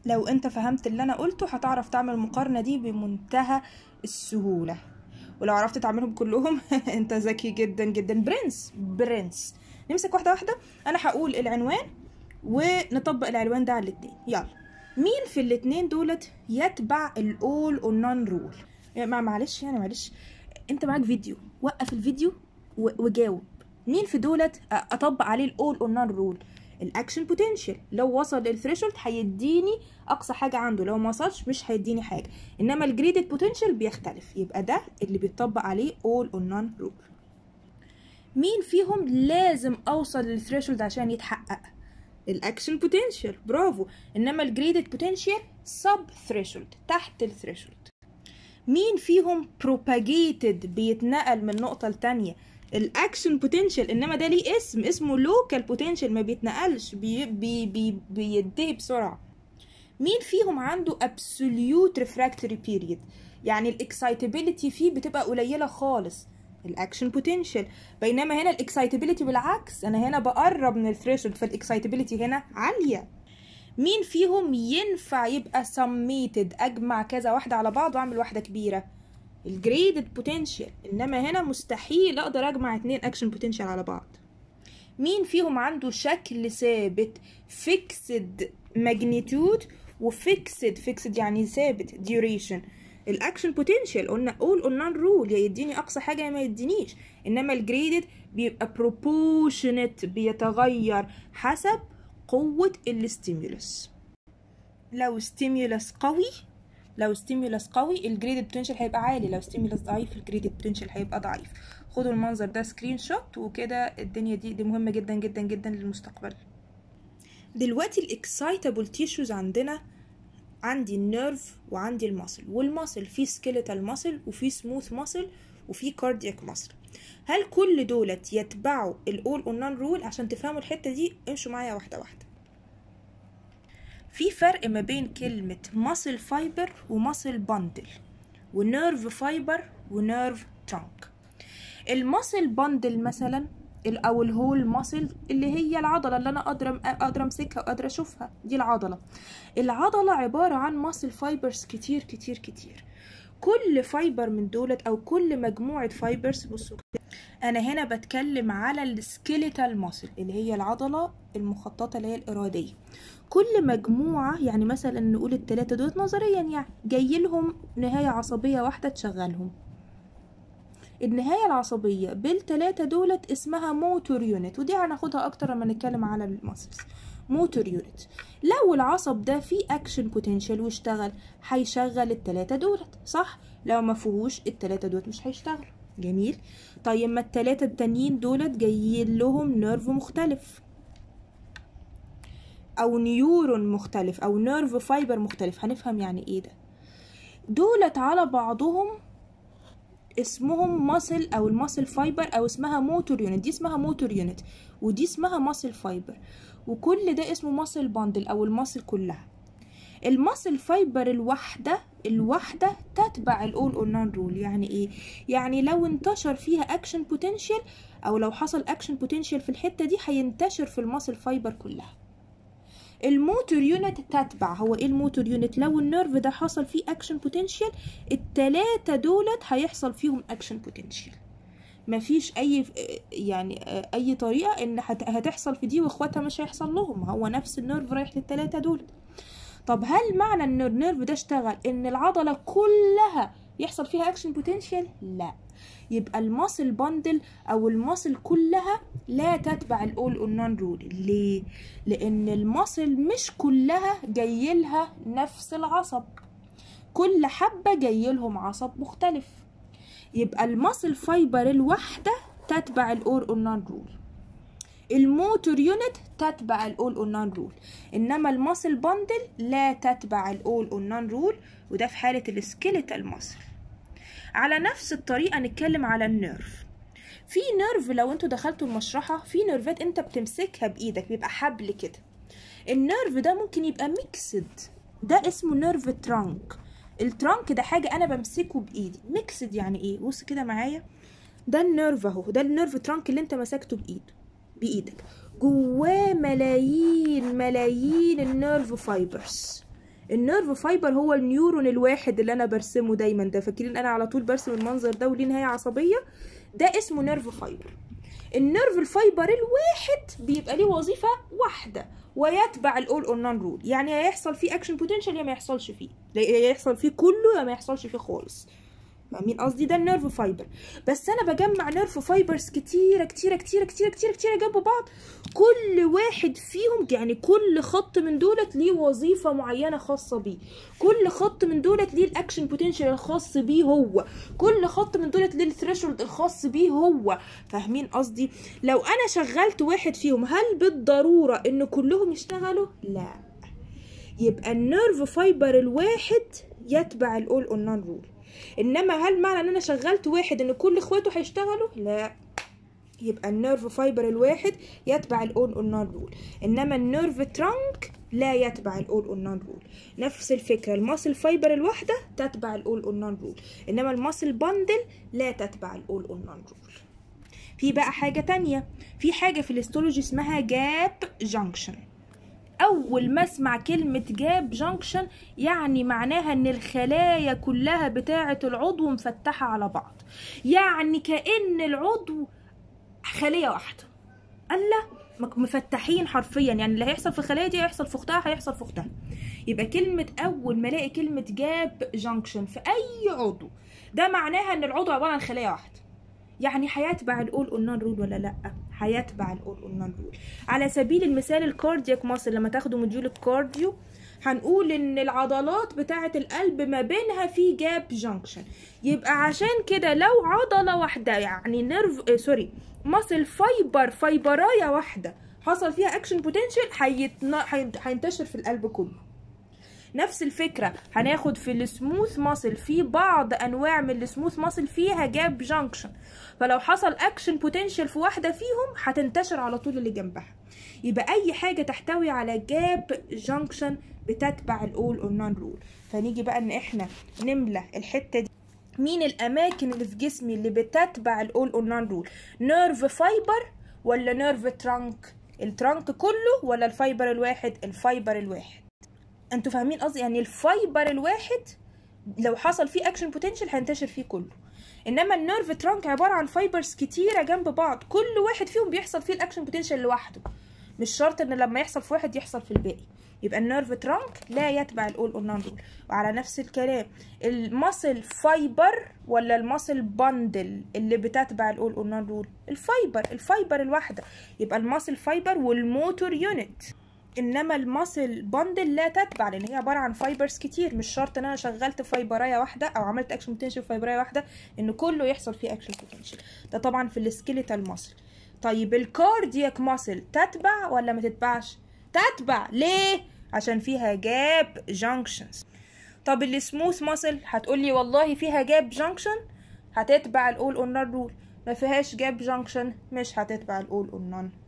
لو انت فهمت اللي انا قلته هتعرف تعمل المقارنة دي بمنتهى السهولة ولو عرفت تعملهم كلهم انت ذكي جدا جدا برنس برنس نمسك واحدة واحدة انا هقول العنوان ونطبق العنوان ده على الاتنين يلا مين في الاتنين دولت يتبع الاول اور نون رول معلش يعني معلش انت معاك فيديو وقف الفيديو و- وجاوب مين في دولت أ- اطبق عليه الاول اور نون رول الاكشن بوتنشال لو وصل للثريشولد هيديني اقصى حاجه عنده لو ما وصلش مش هيديني حاجه انما الجريدد بوتنشال بيختلف يبقى ده اللي بيطبق عليه اول اور نون رول مين فيهم لازم اوصل للثريشولد عشان يتحقق الاكشن بوتنشال برافو انما الجريدد بوتنشال سب ثريشولد تحت الثريشولد مين فيهم propagated بيتنقل من نقطة لتانية الاكشن بوتنشال انما ده ليه اسم اسمه لوكال بوتنشال ما بيتنقلش بي بي بي بينتهي بسرعة مين فيهم عنده absolute refractory period يعني الاكسايتابيليتي فيه بتبقى قليلة خالص الاكشن بوتنشال بينما هنا الاكسايتابيليتي بالعكس انا هنا بقرب من الثريشولد فالاكسايتابيليتي هنا عالية مين فيهم ينفع يبقى سميتد اجمع كذا واحده على بعض واعمل واحده كبيره الجريدد بوتنشال انما هنا مستحيل اقدر اجمع اتنين اكشن بوتنشال على بعض مين فيهم عنده شكل ثابت فيكسد ماجنيتود وفيكسد فيكسد يعني ثابت duration الاكشن بوتنشال قلنا all or none rule يا يديني اقصى حاجه يا ما يدينيش انما الجريدد بيبقى proportionate بيتغير حسب قوة الستيمولس لو ستيمولس قوي لو ستيمولس قوي الجريدد بوتنشال هيبقى عالي لو ستيمولس ضعيف الجريدد بوتنشال هيبقى ضعيف خدوا المنظر ده سكرين شوت وكده الدنيا دي دي مهمة جدا جدا جدا للمستقبل دلوقتي الاكسايتابل تيشوز عندنا عندي النيرف وعندي الماسل والماسل في سكيليتال ماسل وفي سموث ماسل وفي كاردياك ماسل هل كل دولت يتبعوا الاول اور نون رول عشان تفهموا الحته دي امشوا معايا واحده واحده في فرق ما بين كلمه ماسل فايبر وماسل باندل ونيرف فايبر ونيرف ترانك الماسل باندل مثلا ال- او الهول ماسل اللي هي العضله اللي انا قادره قادره امسكها وقادره اشوفها دي العضله العضله عباره عن ماسل فايبرز كتير كتير كتير كل فايبر من دولت او كل مجموعه فايبرز بصوا كده. انا هنا بتكلم على السكيليتال ماسل اللي هي العضله المخططه اللي هي الاراديه كل مجموعه يعني مثلا نقول التلاتة دولت نظريا يعني جاي لهم نهايه عصبيه واحده تشغلهم النهاية العصبية بالتلاتة دولت اسمها موتور يونت ودي هناخدها أكتر لما نتكلم على الماسلز موتور يونت لو العصب ده فيه اكشن بوتنشال واشتغل هيشغل التلاتة دولت صح لو ما فيهوش التلاتة دولت مش هيشتغلوا جميل طيب ما التلاتة التانيين دولت جايين لهم نيرف مختلف او نيورون مختلف او نيرف فايبر مختلف هنفهم يعني ايه ده دولت على بعضهم اسمهم ماسل او الماسل فايبر او اسمها موتور يونت دي اسمها موتور يونت ودي اسمها ماسل فايبر وكل ده اسمه ماسل باندل او الماسل كلها الماسل فايبر الواحدة الواحدة تتبع الاول اور نون رول يعني ايه يعني لو انتشر فيها اكشن بوتنشال او لو حصل اكشن بوتنشال في الحتة دي هينتشر في الماسل فايبر كلها الموتور يونت تتبع هو ايه الموتور يونت لو النيرف ده حصل فيه اكشن بوتنشال التلاتة دولت هيحصل فيهم اكشن بوتنشال مفيش اي يعني اي طريقه ان هت- هتحصل في دي واخواتها مش هيحصل لهم هو نفس النيرف رايح للتلاتة دول طب هل معنى ان النيرف ده اشتغل ان العضله كلها يحصل فيها اكشن بوتنشال لا يبقى الماسل باندل او الماسل كلها لا تتبع الاول اور نون رول ليه لان الماسل مش كلها جايلها نفس العصب كل حبه جايلهم عصب مختلف يبقى الماسل فايبر الواحده تتبع الاول اور نون رول الموتور يونت تتبع الاول اور نون رول انما الماسل باندل لا تتبع الاول اور نون رول وده في حاله السكيليتال ماسل على نفس الطريقه نتكلم على النيرف في نيرف لو انتوا دخلتوا المشرحه في نيرفات انت بتمسكها بايدك بيبقى حبل كده النيرف ده ممكن يبقى ميكسد ده اسمه نيرف ترانك الترانك ده حاجه انا بمسكه بايدي ميكسد يعني ايه بص كده معايا ده النيرف اهو ده النيرف ترانك اللي انت مسكته بايده بايدك جواه ملايين ملايين النيرف فايبرز النيرف فايبر هو النيورون الواحد اللي انا برسمه دايما ده فاكرين انا على طول برسم المنظر ده وليه نهايه عصبيه ده اسمه نيرف فايبر النيرف الفايبر الواحد بيبقى ليه وظيفه واحده ويتبع الاول اور نون رول يعني هيحصل فيه اكشن بوتنشال يا ما يحصلش فيه يا يحصل فيه كله يا ما يحصلش فيه خالص فاهمين قصدي ده النيرف فايبر بس انا بجمع نيرف فايبرز كتيره كتيره كتيره كتيره كتيره كتيره جنب بعض كل واحد فيهم يعني كل خط من دولت ليه وظيفه معينه خاصه بيه كل خط من دولت ليه الاكشن بوتنشال الخاص بيه هو كل خط من دولت ليه الثريشولد الخاص بيه هو فاهمين قصدي لو انا شغلت واحد فيهم هل بالضروره ان كلهم يشتغلوا لا يبقى النيرف فايبر الواحد يتبع الاول اون نون رول انما هل معنى ان انا شغلت واحد ان كل اخواته هيشتغلوا لا يبقى النيرف فايبر الواحد يتبع الاول اون نون رول انما النيرف ترانك لا يتبع الاول اون نون رول نفس الفكره الماسل فايبر الواحده تتبع الاول اون نون رول انما الماسل باندل لا تتبع الاول اون نون رول في بقى حاجه تانية في حاجه في الاستولوجي اسمها جاب جانكشن اول ما اسمع كلمه جاب جانكشن يعني معناها ان الخلايا كلها بتاعه العضو مفتحه على بعض يعني كان العضو خليه واحده الله مفتحين حرفيا يعني اللي هيحصل في الخلايا دي هيحصل في اختها هيحصل في اختها يبقى كلمه اول ما الاقي كلمه جاب جانكشن في اي عضو ده معناها ان العضو عباره عن خليه واحده يعني هيتبع الاول اون نون رول ولا لا هيتبع الاول اون نون رول على سبيل المثال الكاردياك ماسل لما تاخدوا موديول الكارديو هنقول ان العضلات بتاعه القلب ما بينها في جاب جانكشن يبقى عشان كده لو عضله واحده يعني نيرف آه سوري ماسل فايبر فايبرايه واحده حصل فيها اكشن بوتنشال هيتنا... هينتشر في القلب كله نفس الفكره هناخد في السموث ماسل في بعض انواع من السموث ماسل فيها جاب جانكشن فلو حصل اكشن بوتنشال في واحده فيهم هتنتشر على طول اللي جنبها يبقى اي حاجه تحتوي على جاب جانكشن بتتبع الاول اور نون رول فنيجي بقى ان احنا نملى الحته دي مين الاماكن اللي في جسمي اللي بتتبع الاول اور نون رول نيرف فايبر ولا نيرف ترانك الترانك كله ولا الفايبر الواحد الفايبر الواحد انتوا فاهمين قصدي يعني الفايبر الواحد لو حصل فيه اكشن بوتنشال هينتشر فيه كله انما النيرف ترانك عباره عن فايبرز كتيره جنب بعض كل واحد فيهم بيحصل فيه الاكشن بوتنشال لوحده مش شرط ان لما يحصل في واحد يحصل في الباقي يبقى النيرف ترانك لا يتبع الاول اور نون رول وعلى نفس الكلام الماسل فايبر ولا الماسل باندل اللي بتتبع الاول اور نون رول الفايبر الفايبر الواحده يبقى الماسل فايبر والموتور يونت انما الماسل باندل لا تتبع لان هي عباره عن فايبرز كتير مش شرط ان انا شغلت فايبرايه واحده او عملت اكشن بوتنشال فايبرايه واحده ان كله يحصل فيه اكشن بوتنشال ده طبعا في السكيليتال ماسل طيب الكاردياك ماسل تتبع ولا ما تتبعش تتبع ليه عشان فيها جاب جانكشنز طب السموث ماسل هتقولي والله فيها جاب جانكشن هتتبع الاول اور نون رول ما فيهاش جاب جانكشن مش هتتبع الاول اور نون